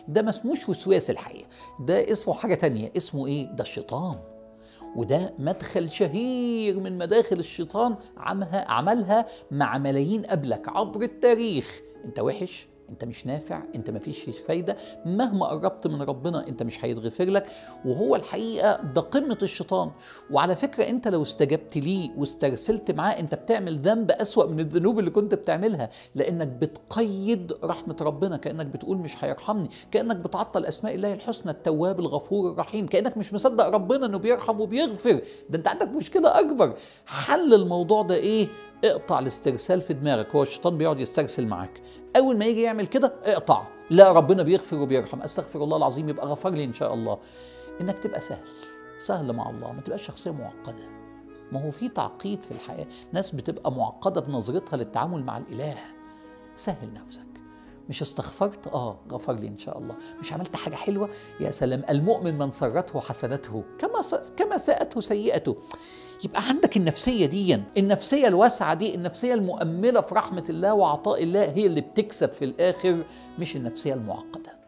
ده ما اسموش وسواس الحقيقه ده اسمه حاجه تانية اسمه ايه ده الشيطان وده مدخل شهير من مداخل الشيطان عمها عملها مع ملايين قبلك عبر التاريخ انت وحش انت مش نافع انت ما فيش فايده مهما قربت من ربنا انت مش هيتغفر لك وهو الحقيقه ده قمه الشيطان وعلى فكره انت لو استجبت ليه واسترسلت معاه انت بتعمل ذنب اسوا من الذنوب اللي كنت بتعملها لانك بتقيد رحمه ربنا كانك بتقول مش هيرحمني كانك بتعطل اسماء الله الحسنى التواب الغفور الرحيم كانك مش مصدق ربنا انه بيرحم وبيغفر ده انت عندك مشكله اكبر حل الموضوع ده ايه اقطع الاسترسال في دماغك هو الشيطان بيقعد يسترسل معاك اول ما يجي يعمل كده اقطع لا ربنا بيغفر وبيرحم استغفر الله العظيم يبقى غفر لي ان شاء الله انك تبقى سهل سهل مع الله ما تبقاش شخصيه معقده ما هو في تعقيد في الحياه ناس بتبقى معقده في نظرتها للتعامل مع الاله سهل نفسك مش استغفرت اه غفر لي ان شاء الله مش عملت حاجه حلوه يا سلام المؤمن من سرته حسنته كما كما ساءته سيئته يبقى عندك النفسية دي النفسية الواسعة دي النفسية المؤملة في رحمة الله وعطاء الله هي اللي بتكسب في الآخر مش النفسية المعقدة